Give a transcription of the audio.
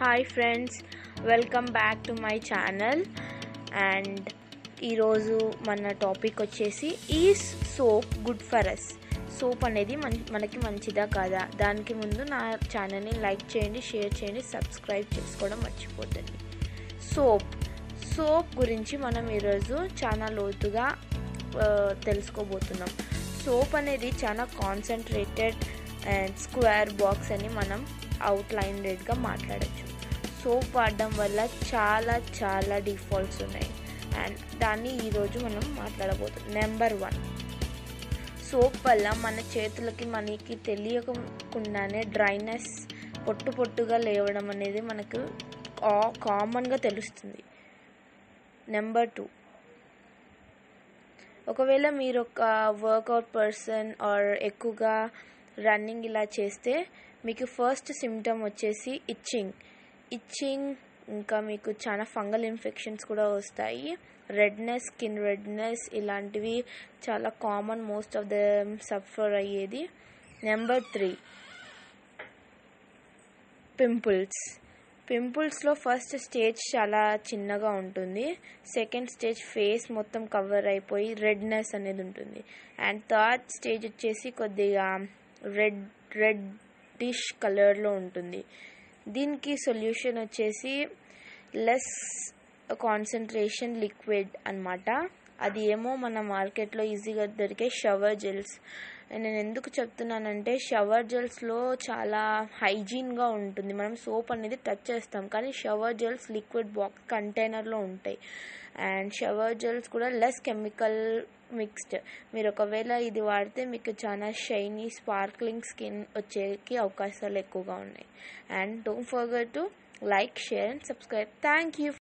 hi friends welcome back to my channel and ఈరోజు మన topic వచ్చేసి is soap good for us soap అనేది మన మనకి మంచిదా కాదా దానికి ముందు నా ఛానల్ని లైక్ చేయండి షేర్ చేయండి సబ్స్క్రైబ్ చేసుకోవడం మర్చిపోతుంది సోప్ సోప్ గురించి మనం ఈరోజు చాలా లోతుగా ఆ, తెలుసుకోబోతున్నాం సోప్ అనేది చాలా కాన్సన్ట్రేటెడ్ అండ్ స్క్వేర్ బాక్స్ అని మనం అవుట్లైన్డెడ్గా మాట్లాడచ్చు సోప్ వాడడం వల్ల చాలా చాలా డిఫాల్ట్స్ ఉన్నాయి అండ్ దాన్ని ఈరోజు మనం మాట్లాడబోతున్నాం నెంబర్ వన్ సోప్ వల్ల మన చేతులకి మనకి తెలియకుండానే డ్రైనెస్ పొట్టు పొట్టుగా లేవడం అనేది మనకు కామన్గా తెలుస్తుంది నెంబర్ టూ ఒకవేళ మీరు ఒక వర్కౌట్ పర్సన్ ఆర్ ఎక్కువగా రన్నింగ్ ఇలా చేస్తే మీకు ఫస్ట్ సిమ్టమ్ వచ్చేసి ఇచ్చింగ్ ఇచ్చింగ్ ఇంకా మీకు చాలా ఫంగల్ ఇన్ఫెక్షన్స్ కూడా వస్తాయి రెడ్నెస్ స్కిన్ రెడ్నెస్ ఇలాంటివి చాలా common most of the suffer అయ్యేది నెంబర్ త్రీ పింపుల్స్ పింపుల్స్లో ఫస్ట్ స్టేజ్ చాలా చిన్నగా ఉంటుంది సెకండ్ స్టేజ్ ఫేస్ మొత్తం కవర్ అయిపోయి రెడ్నెస్ అనేది ఉంటుంది అండ్ థర్డ్ స్టేజ్ వచ్చేసి కొద్దిగా రెడ్ రెడ్డిష్ కలర్లో ఉంటుంది దీనికి సొల్యూషన్ వచ్చేసి లెస్ కాన్సన్ట్రేషన్ లిక్విడ్ అన్నమాట అది ఏమో మన మార్కెట్లో ఈజీగా దొరికే షవర్ జెల్స్ నేను ఎందుకు చెప్తున్నానంటే షవర్ జెల్స్లో చాలా హైజీన్గా ఉంటుంది మనం సోప్ అనేది టచ్ చేస్తాం కానీ షవర్ జెల్స్ లిక్విడ్ బాక్స్ కంటైనర్లో ఉంటాయి అండ్ షవర్ జెల్స్ కూడా లెస్ కెమికల్ మిక్స్డ్ మీరు ఒకవేళ ఇది వాడితే మీకు చాలా షైనీ స్పార్క్లింగ్ స్కిన్ వచ్చేకి అవకాశాలు ఎక్కువగా ఉన్నాయి and don't forget to like share and subscribe thank you